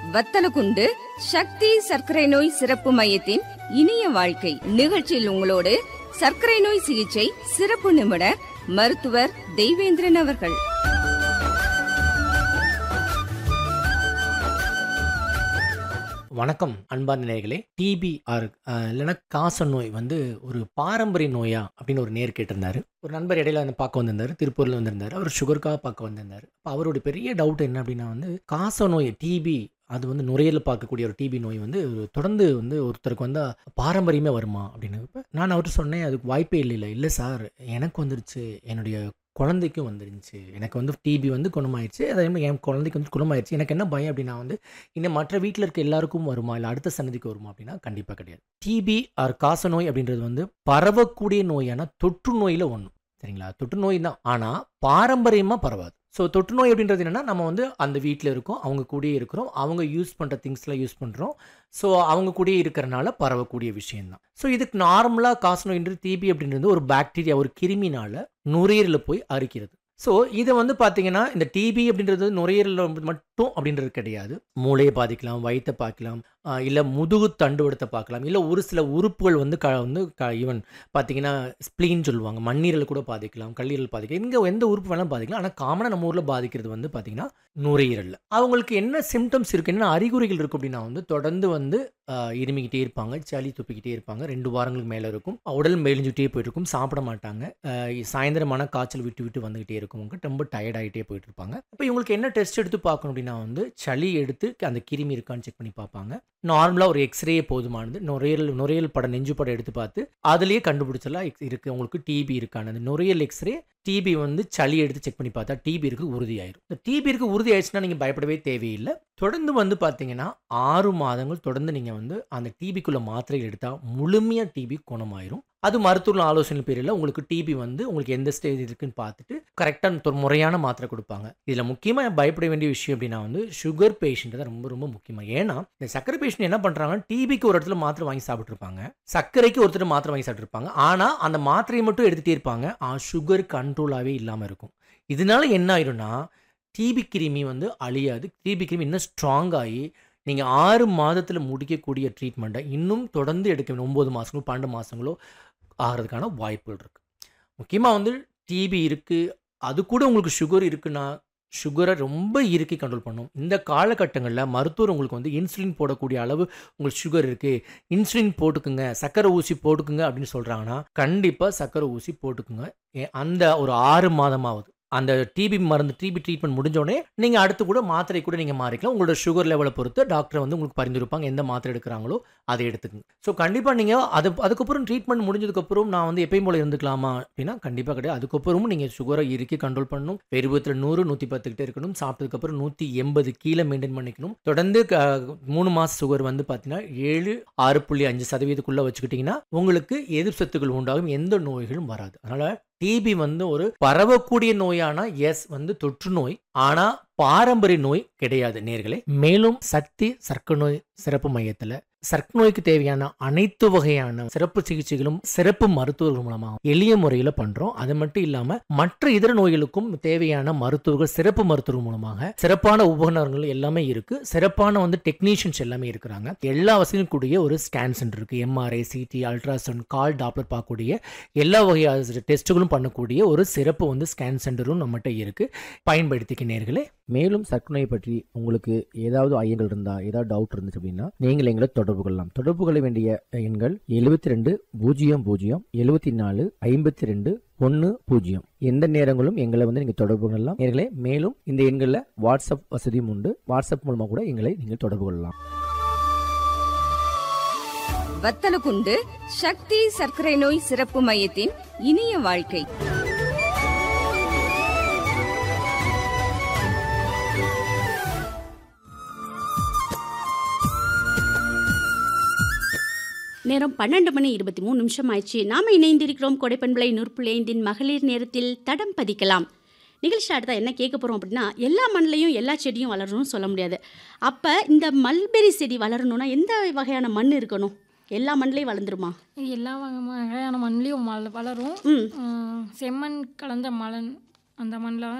வத்தலகுண்டு சக்தி சர்க்கரை நோய் சிறப்பு மையத்தின் இனிய வாழ்க்கை நிகழ்ச்சியில் உங்களோடு சர்க்கரை நோய் சிகிச்சை சிறப்பு நிபுணர் மருத்துவர் தெய்வேந்திரன் அவர்கள் வணக்கம் அன்பார்ந்த நேயர்களே டிபி ஆர் இல்லைன்னா காச நோய் வந்து ஒரு பாரம்பரிய நோயா அப்படின்னு ஒரு நேர் கேட்டிருந்தாரு ஒரு நண்பர் இடையில வந்து பார்க்க வந்திருந்தாரு திருப்பூர்ல வந்திருந்தாரு அவர் சுகருக்காக பார்க்க வந்திருந்தாரு அப்போ அவருடைய பெரிய டவுட் என்ன அப்படின்னா வந்து காச நோய் டிபி அது வந்து நுரையீரல் பார்க்கக்கூடிய ஒரு டிபி நோய் வந்து ஒரு தொடர்ந்து வந்து ஒருத்தருக்கு வந்து பாரம்பரியமே வருமா அப்படின்னு இப்போ நான் அவர்கிட்ட சொன்னேன் அதுக்கு வாய்ப்பே இல்லை இல்லை இல்லை சார் எனக்கு வந்துருச்சு என்னுடைய குழந்தைக்கும் வந்துருந்துச்சு எனக்கு வந்து டிபி வந்து குணமாயிருச்சு அதே மாதிரி என் குழந்தைக்கு வந்து குணமாயிருச்சு எனக்கு என்ன பயம் அப்படின்னா வந்து இந்த மற்ற வீட்டில் இருக்க எல்லாருக்கும் வருமா இல்லை அடுத்த சன்னதிக்கு வருமா அப்படின்னா கண்டிப்பாக கிடையாது டிபி ஆர் காச நோய் அப்படின்றது வந்து பரவக்கூடிய நோயான தொற்று நோயில் ஒன்று சரிங்களா தொற்று நோய் தான் ஆனால் பாரம்பரியமாக பரவாது ஸோ தொற்று நோய் அப்படின்றது என்னென்னா நம்ம வந்து அந்த வீட்டில் இருக்கோம் அவங்க கூடயே இருக்கிறோம் அவங்க யூஸ் பண்ணுற திங்ஸ்லாம் யூஸ் பண்ணுறோம் ஸோ அவங்க கூடயே இருக்கிறனால பரவக்கூடிய விஷயம்தான் ஸோ இதுக்கு நார்மலாக காச நோயின்றது டிபி அப்படின்றது ஒரு பாக்டீரியா ஒரு கிருமினால நுரையீரலில் போய் அரிக்கிறது ஸோ இதை வந்து பார்த்தீங்கன்னா இந்த டிபி அப்படின்றது நுரையீரலில் மட்டும் அப்படின்றது கிடையாது மூளையை பாதிக்கலாம் வயிற்றை பார்க்கலாம் இல்லை முதுகு தண்டுவடத்தை பார்க்கலாம் இல்லை ஒரு சில உறுப்புகள் வந்து க வந்து க ஈவன் பார்த்தீங்கன்னா ஸ்ப்ளீன் சொல்லுவாங்க மண்ணீரல் கூட பாதிக்கலாம் கல்லீரல் பாதிக்கலாம் இங்கே எந்த உறுப்பு வேணாலும் பாதிக்கலாம் ஆனால் காமனாக நம்ம ஊரில் பாதிக்கிறது வந்து பார்த்தீங்கன்னா நுரையீரலில் அவங்களுக்கு என்ன சிம்டம்ஸ் இருக்குது என்ன அறிகுறிகள் இருக்குது அப்படின்னா வந்து தொடர்ந்து வந்து ஆஹ், இருமிக்கிட்டே இருப்பாங்க சளி துப்பிக்கிட்டே இருப்பாங்க ரெண்டு வாரங்களுக்கு மேலே இருக்கும் உடல் மெலிஞ்சுட்டே போயிட்டு இருக்கும் சாப்பிட மாட்டாங்க ஆஹ், சாயந்தரமான காய்ச்சல் விட்டு விட்டு வந்துகிட்டே இருக்கும் அவங்க ரொம்ப டயர்ட் ஆகிட்டே போயிட்டு இருப்பாங்க அப்போ இவங்களுக்கு என்ன டெஸ்ட் எடுத்து பார்க்கணும் அப்படின்னா வந்து சளி எடுத்து அந்த கிருமி இருக்கான்னு செக் பண்ணி பார்ப்பாங்க நார்மலாக ஒரு எக்ஸ்ரே போதுமானது நுரையீரல் நுரையீரல் படம் நெஞ்சு படம் எடுத்து பார்த்து அதுலேயே கண்டுபிடிச்சலாம் இருக்குது உங்களுக்கு டிபி இருக்கானது அந்த நுரையீரல் எக்ஸ்ரே டிபி வந்து சளி எடுத்து செக் பண்ணி பார்த்தா டிபி இருக்கு உறுதியாயிரும் இந்த டிபி இருக்கு உறுதி ஆயிடுச்சுன்னா நீங்கள் பயப்படவே தேவையில்லை தொடர்ந்து வந்து பார்த்தீங்கன்னா ஆறு மாதங்கள் தொடர்ந்து நீங்கள் வந்து அந்த டிபிக்குள்ள மாத்திரைகள் எடுத்தால் முழுமையாக டிபி குணமாயிரும் அது மருத்துவ ஆலோசனை பேரில் உங்களுக்கு டிபி வந்து உங்களுக்கு எந்த ஸ்டேஜ் இருக்குன்னு பார்த்துட்டு கரெக்டாக முறையான மாத்திரை கொடுப்பாங்க இதில் முக்கியமாக பயப்பட வேண்டிய விஷயம் அப்படின்னா வந்து சுகர் பேஷண்ட் தான் ரொம்ப ரொம்ப முக்கியமாக ஏன்னா இந்த சர்க்கரை பேஷண்ட் என்ன பண்ணுறாங்கன்னா டிபிக்கு ஒரு இடத்துல மாத்திரை வாங்கி சாப்பிட்ருப்பாங்க சர்க்கரைக்கு ஒருத்தர் மாத்திரை வாங்கி சாப்பிட்ருப்பாங்க ஆனால் அந்த மாத்திரையை மட்டும் எடுத்துகிட்டே இருப்பாங்க சுகர் கண்ட்ரோலாகவே இல்லாமல் இருக்கும் இதனால என்ன ஆயிரும்னா டிபி கிருமி வந்து அழியாது டிபி கிருமி இன்னும் ஸ்ட்ராங் ஆகி நீங்கள் ஆறு மாதத்தில் முடிக்கக்கூடிய ட்ரீட்மெண்ட்டை இன்னும் தொடர்ந்து எடுக்க வேண்டும் ஒம்பது மாதங்களோ பன்னெண்டு மாதங்களோ ஆகிறதுக்கான வாய்ப்புகள் இருக்குது முக்கியமாக வந்து டிபி இருக்குது அது கூட உங்களுக்கு சுகர் இருக்குன்னா சுகரை ரொம்ப இறுக்கி கண்ட்ரோல் பண்ணும் இந்த காலகட்டங்களில் மருத்துவர் உங்களுக்கு வந்து இன்சுலின் போடக்கூடிய அளவு உங்களுக்கு சுகர் இருக்குது இன்சுலின் போட்டுக்குங்க சக்கரை ஊசி போட்டுக்குங்க அப்படின்னு சொல்கிறாங்கன்னா கண்டிப்பாக சக்கரை ஊசி போட்டுக்குங்க ஏ- அந்த ஒரு ஆறு மாதமாவது அந்த டிபி மருந்து டிபி ட்ரீட்மெண்ட் முடிஞ்ச உடனே நீங்கள் அடுத்து கூட மாத்திரை கூட நீங்கள் மாறிக்கலாம் உங்களோட சுகர் லெவலை பொறுத்து டாக்டர் வந்து உங்களுக்கு பரிந்துரைப்பாங்க எந்த மாத்திரை எடுக்கிறாங்களோ அதை எடுத்துக்கங்க ஸோ கண்டிப்பாக நீங்கள் அது அதுக்கப்புறம் ட்ரீட்மெண்ட் முடிஞ்சதுக்கப்புறம் நான் வந்து எப்பயும் போல இருந்துக்கலாமா அப்படின்னா கண்டிப்பாக கிடையாது அதுக்கப்புறமும் நீங்கள் சுகரை இறுக்கி கண்ட்ரோல் பண்ணணும் வெறுபத்தில் நூறு நூற்றி பத்துக்கிட்டே இருக்கணும் சாப்பிட்டதுக்கப்புறம் நூற்றி எண்பது கீழே மெயின்டைன் பண்ணிக்கணும் தொடர்ந்து க- மூணு மாத சுகர் வந்து பார்த்தீங்கன்னா ஏழு ஆறு புள்ளி அஞ்சு சதவீதத்துக்குள்ளே வச்சுக்கிட்டிங்கன்னா உங்களுக்கு எதிர்ப்பு சத்துக்கள் உண்டாகும் எந்த நோய்களும் வராது அதனால் டிபி வந்து ஒரு பரவக்கூடிய நோயானா எஸ் வந்து தொற்று நோய் ஆனா பாரம்பரிய நோய் கிடையாது நேர்களே மேலும் சக்தி சர்க்கரை நோய் சிறப்பு மையத்துல சர்க்கரை நோய்க்கு தேவையான அனைத்து வகையான சிறப்பு சிகிச்சைகளும் சிறப்பு மருத்துவர்கள் மூலமா எளிய முறையில் பண்றோம் அது மட்டும் இல்லாம மற்ற இதர நோய்களுக்கும் தேவையான மருத்துவர்கள் சிறப்பு மருத்துவர்கள் மூலமாக சிறப்பான உபகரணங்கள் எல்லாமே இருக்கு சிறப்பான வந்து டெக்னீஷியன்ஸ் எல்லாமே இருக்கிறாங்க எல்லா வசதியும் கூடிய ஒரு ஸ்கேன் சென்டர் இருக்கு MRI CT ultrasound colour Doppler பார்க்கக்கூடிய எல்லா வகையான டெஸ்ட்டுகளும் பண்ணக்கூடிய ஒரு சிறப்பு வந்து ஸ்கேன் சென்டரும் நம்மகிட்ட இருக்கு பயன்படுத்திக்க நேர்களே மேலும் சர்க்கரை நோயை பற்றி உங்களுக்கு ஏதாவது ஐயங்கள் இருந்தா ஏதாவது டவுட் இருந்துச்சு அப்படின்னா நீங்கள் எங்களை தொடர்பு கொள்ளலாம் தொடர்பு கொள்ள வேண்டிய எண்கள் எழுபத்தி ரெண்டு பூஜ்ஜியம் பூஜ்ஜியம் எழுபத்தி நாலு ஐம்பத்தி ரெண்டு ஒன்று பூஜ்ஜியம் எந்த நேரங்களும் எங்களை வந்து நீங்கள் தொடர்பு கொள்ளலாம் நேர்களே மேலும் இந்த எண்களில் வாட்ஸ்அப் வசதியும் உண்டு வாட்ஸ்அப் மூலமாக கூட எங்களை நீங்கள் தொடர்பு கொள்ளலாம் வத்தலகுண்டு சக்தி சர்க்கரை நோய் சிறப்பு மையத்தின் இனிய வாழ்க்கை நேரம் பன்னெண்டு மணி இருபத்தி மூணு நிமிஷம் ஆயிடுச்சு நாம இணைந்திருக்கிறோம் கொடைப்பண்பளை நூற்புள்ளி ஐந்தின் மகளிர் நேரத்தில் தடம் பதிக்கலாம் நிகழ்ச்சி அடுத்தா என்ன கேட்க போகிறோம் அப்படின்னா எல்லா மண்ணிலையும் எல்லா செடியும் வளரணும்னு சொல்ல முடியாது அப்போ இந்த மல்பெரி செடி வளரணும்னா எந்த வகையான மண் இருக்கணும் எல்லா மண்ணிலையும் வளர்ந்துருமா எல்லா வகை வகையான மண்ணிலையும் வள வளரும் ம் ஆஹ் செம்மண் கலந்த மலன் அந்த மண்ணில்